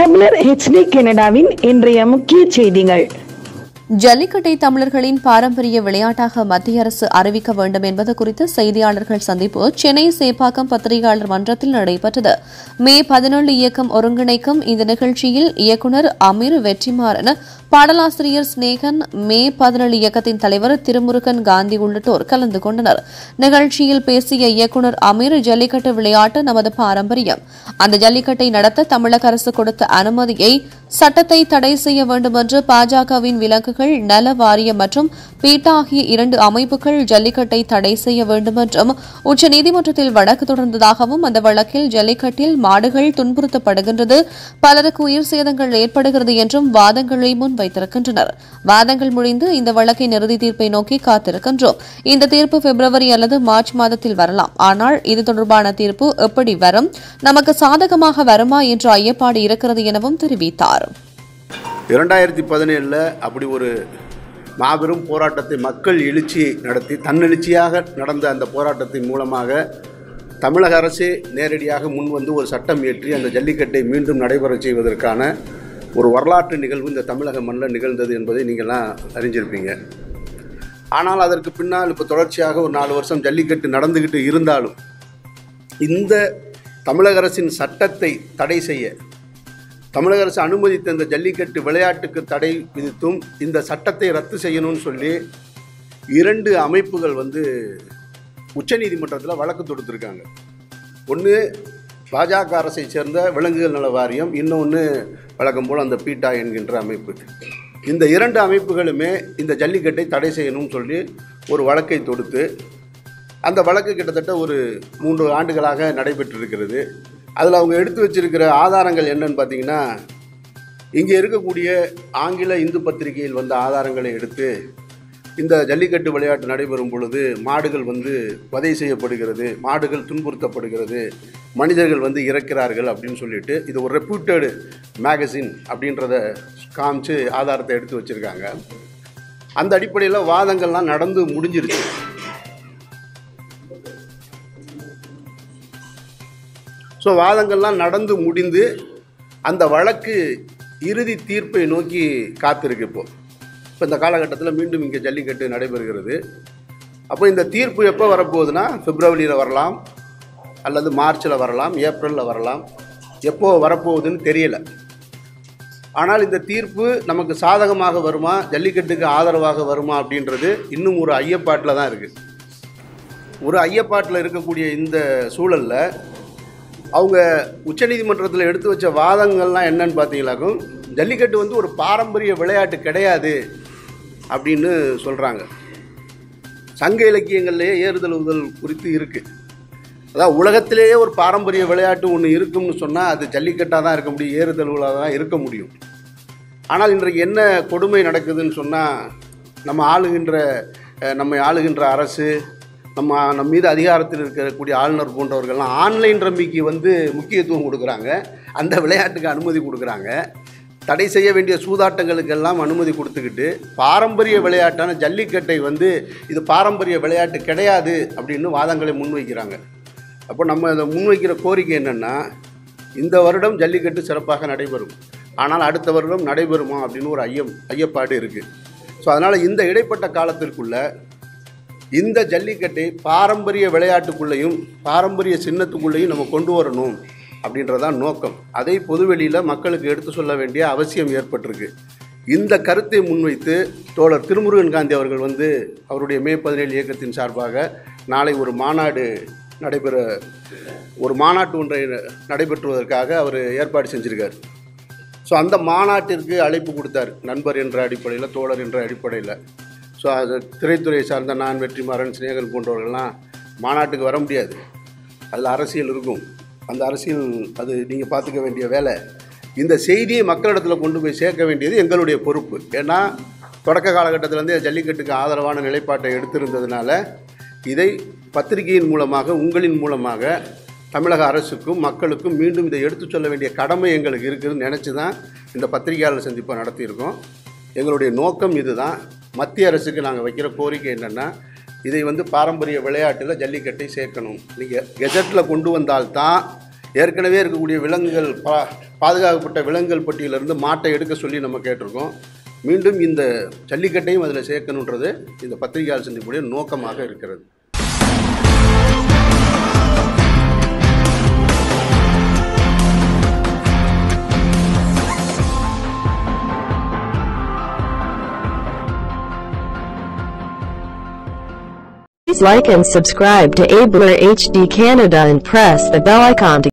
தமிழர் ஹெச்டி கனடாவின் இன்றைய முக்கிய செய்திகள் ஜல்லிக்கட்டை தமிழர்களின் பாரம்பரிய விளையாட்டாக மத்திய அரசு அறிவிக்க வேண்டும் என்பது குறித்து செய்தியாளர்கள் சந்திப்பு சென்னை சேப்பாக்கம் பத்திரிகையாளர் மன்றத்தில் நடைபெற்றது மே பதினேழு இயக்கம் ஒருங்கிணைக்கும் இந்த நிகழ்ச்சியில் இயக்குநர் அமீர் வெற்றிமாறன் பாடலாசிரியர் ஸ்னேகன் மே பதினேழு இயக்கத்தின் தலைவர் திருமுருகன் காந்தி உள்ளிட்டோர் கலந்து கொண்டனர் நிகழ்ச்சியில் பேசிய இயக்குநர் அமீர் ஜல்லிக்கட்டு விளையாட்டு நமது பாரம்பரியம் அந்த ஜல்லிக்கட்டை நடத்த தமிழக அரசு கொடுத்த அனுமதியை சட்டத்தை தடை செய்ய வேண்டும் என்று பாஜகவின் விலங்குகள் நல வாரியம் மற்றும் பீட்டா ஆகிய இரண்டு அமைப்புகள் ஜல்லிக்கட்டை தடை செய்ய வேண்டும் என்றும் உச்சநீதிமன்றத்தில் வழக்கு தொடர்ந்ததாகவும் அந்த வழக்கில் ஜல்லிக்கட்டில் மாடுகள் துன்புறுத்தப்படுகின்றது பலருக்கு உயிர் சேதங்கள் ஏற்படுகிறது என்றும் வாதங்களை முன்வைத்திருக்கின்றனர் வாதங்கள் முடிந்து இந்த வழக்கின் இறுதி தீர்ப்பை நோக்கி காத்திருக்கின்றோம் இந்த தீர்ப்பு பிப்ரவரி அல்லது மார்ச் மாதத்தில் வரலாம் ஆனால் இது தொடர்பான தீர்ப்பு எப்படி வரும் நமக்கு சாதகமாக வருமா என்ற ஐயப்பாடு இருக்கிறது எனவும் தெரிவித்தார் இரண்டாயிரத்தி பதினேழில் அப்படி ஒரு மாபெரும் போராட்டத்தை மக்கள் எழுச்சி நடத்தி தன்னெழுச்சியாக நடந்த அந்த போராட்டத்தின் மூலமாக தமிழக அரசே நேரடியாக முன்வந்து ஒரு சட்டம் இயற்றி அந்த ஜல்லிக்கட்டை மீண்டும் நடைபெறச் செய்வதற்கான ஒரு வரலாற்று நிகழ்வு இந்த தமிழக மண்ணில் நிகழ்ந்தது என்பதை நீங்கள்லாம் அறிஞ்சிருப்பீங்க ஆனால் அதற்கு பின்னால் இப்போ தொடர்ச்சியாக ஒரு நாலு வருஷம் ஜல்லிக்கட்டு நடந்துக்கிட்டு இருந்தாலும் இந்த தமிழக அரசின் சட்டத்தை தடை செய்ய தமிழக அரசு அனுமதித்த இந்த ஜல்லிக்கட்டு விளையாட்டுக்கு தடை விதித்தும் இந்த சட்டத்தை ரத்து செய்யணும்னு சொல்லி இரண்டு அமைப்புகள் வந்து உச்சநீதிமன்றத்தில் வழக்கு தொடுத்திருக்காங்க ஒன்று பாஜக அரசை சேர்ந்த விலங்குகள் நல வாரியம் இன்னொன்று வழக்கம் போல் அந்த பீட்டா என்கின்ற அமைப்பு இந்த இரண்டு அமைப்புகளுமே இந்த ஜல்லிக்கட்டை தடை செய்யணும்னு சொல்லி ஒரு வழக்கை தொடுத்து அந்த வழக்கு கிட்டத்தட்ட ஒரு மூன்று ஆண்டுகளாக நடைபெற்றிருக்கிறது அதில் அவங்க எடுத்து வச்சிருக்கிற ஆதாரங்கள் என்னன்னு பார்த்தீங்கன்னா இங்கே இருக்கக்கூடிய ஆங்கில இந்து பத்திரிகையில் வந்த ஆதாரங்களை எடுத்து இந்த ஜல்லிக்கட்டு விளையாட்டு நடைபெறும் பொழுது மாடுகள் வந்து வதை செய்யப்படுகிறது மாடுகள் துன்புறுத்தப்படுகிறது மனிதர்கள் வந்து இறக்கிறார்கள் அப்படின்னு சொல்லிட்டு இது ஒரு ரெப்யூட்டடு மேகசின் அப்படின்றத காமிச்சு ஆதாரத்தை எடுத்து வச்சுருக்காங்க அந்த அடிப்படையில் வாதங்கள்லாம் நடந்து முடிஞ்சிருச்சு ஸோ வாதங்கள்லாம் நடந்து முடிந்து அந்த வழக்கு இறுதி தீர்ப்பை நோக்கி காத்திருக்கு இப்போ இப்போ இந்த காலகட்டத்தில் மீண்டும் இங்கே ஜல்லிக்கட்டு நடைபெறுகிறது அப்போ இந்த தீர்ப்பு எப்போ வரப்போகுதுன்னா பிப்ரவரியில் வரலாம் அல்லது மார்ச்சில் வரலாம் ஏப்ரலில் வரலாம் எப்போ வரப்போகுதுன்னு தெரியல ஆனால் இந்த தீர்ப்பு நமக்கு சாதகமாக வருமா ஜல்லிக்கட்டுக்கு ஆதரவாக வருமா அப்படின்றது இன்னும் ஒரு ஐயப்பாட்டில் தான் இருக்குது ஒரு ஐயப்பாட்டில் இருக்கக்கூடிய இந்த சூழலில் அவங்க உச்சநீதிமன்றத்தில் எடுத்து வச்ச வாதங்கள்லாம் என்னன்னு பார்த்தீங்களாக்கும் ஜல்லிக்கட்டு வந்து ஒரு பாரம்பரிய விளையாட்டு கிடையாது அப்படின்னு சொல்கிறாங்க சங்க இலக்கியங்கள்லேயே ஏறுதல் உதல் குறித்து இருக்குது அதாவது உலகத்திலேயே ஒரு பாரம்பரிய விளையாட்டு ஒன்று இருக்கும்னு சொன்னால் அது ஜல்லிக்கட்டாக தான் இருக்க முடியும் ஏறுதழுவலாக தான் இருக்க முடியும் ஆனால் இன்றைக்கு என்ன கொடுமை நடக்குதுன்னு சொன்னால் நம்ம ஆளுகின்ற அஹ், நம்மை ஆளுகின்ற அரசு நம்ம நம்ம மீது அதிகாரத்தில் இருக்கக்கூடிய ஆளுநர் போன்றவர்கள்லாம் ஆன்லைன் ரம்மிக்கு வந்து முக்கியத்துவம் கொடுக்குறாங்க அந்த விளையாட்டுக்கு அனுமதி கொடுக்குறாங்க தடை செய்ய வேண்டிய சூதாட்டங்களுக்கெல்லாம் அனுமதி கொடுத்துக்கிட்டு பாரம்பரிய விளையாட்டான ஜல்லிக்கட்டை வந்து இது பாரம்பரிய விளையாட்டு கிடையாது அப்படின்னு வாதங்களை முன்வைக்கிறாங்க அப்போ நம்ம இதை முன்வைக்கிற கோரிக்கை என்னென்னா இந்த வருடம் ஜல்லிக்கட்டு சிறப்பாக நடைபெறும் ஆனால் அடுத்த வருடம் நடைபெறுமா அப்படின்னு ஒரு ஐயம் ஐயப்பாடு இருக்குது ஸோ அதனால் இந்த இடைப்பட்ட காலத்திற்குள்ள இந்த ஜல்லிக்கட்டை பாரம்பரிய விளையாட்டுக்குள்ளேயும் பாரம்பரிய சின்னத்துக்குள்ளேயும் நம்ம கொண்டு வரணும் அப்படின்றதான் நோக்கம் அதை பொதுவெளியில் மக்களுக்கு எடுத்து சொல்ல வேண்டிய அவசியம் ஏற்பட்டிருக்கு இந்த கருத்தை முன்வைத்து தோழர் திருமுருகன் காந்தி அவர்கள் வந்து அவருடைய மே பதினேழு இயக்கத்தின் சார்பாக நாளை ஒரு மாநாடு நடைபெற ஒரு மாநாட்டு ஒன்றை நடைபெற்றுவதற்காக அவர் ஏற்பாடு செஞ்சுருக்கார் ஸோ அந்த மாநாட்டிற்கு அழைப்பு கொடுத்தார் நண்பர் என்ற அடிப்படையில் தோழர் என்ற அடிப்படையில் ஸோ அது திரைத்துறையை சார்ந்த நான் வெற்றிமாறன் சிநேகன் போன்றவர்கள்லாம் மாநாட்டுக்கு வர முடியாது அதில் அரசியல் இருக்கும் அந்த அரசியல் அது நீங்கள் பார்த்துக்க வேண்டிய வேலை இந்த செய்தியை மக்களிடத்தில் கொண்டு போய் சேர்க்க வேண்டியது எங்களுடைய பொறுப்பு ஏன்னா தொடக்க காலகட்டத்திலேருந்தே ஜல்லிக்கட்டுக்கு ஆதரவான நிலைப்பாட்டை எடுத்திருந்ததுனால இதை பத்திரிகையின் மூலமாக உங்களின் மூலமாக தமிழக அரசுக்கும் மக்களுக்கும் மீண்டும் இதை எடுத்துச் சொல்ல வேண்டிய கடமை எங்களுக்கு இருக்குதுன்னு நினச்சி தான் இந்த பத்திரிகையாளர் சந்திப்பை நடத்தியிருக்கோம் எங்களுடைய நோக்கம் இதுதான் மத்திய அரசுக்கு நாங்கள் வைக்கிற கோரிக்கை என்னென்னா இதை வந்து பாரம்பரிய விளையாட்டில் ஜல்லிக்கட்டை சேர்க்கணும் நீங்கள் கெஜெட்டில் கொண்டு வந்தால்தான் ஏற்கனவே இருக்கக்கூடிய விலங்குகள் பா பாதுகாக்கப்பட்ட விலங்குகள் பட்டியலிருந்து மாட்டை எடுக்க சொல்லி நம்ம கேட்டிருக்கோம் மீண்டும் இந்த ஜல்லிக்கட்டையும் அதில் சேர்க்கணுன்றது இந்த பத்திரிகையாளர் சந்திப்புடைய நோக்கமாக இருக்கிறது Please like and subscribe to Abler HD Canada and press the bell icon to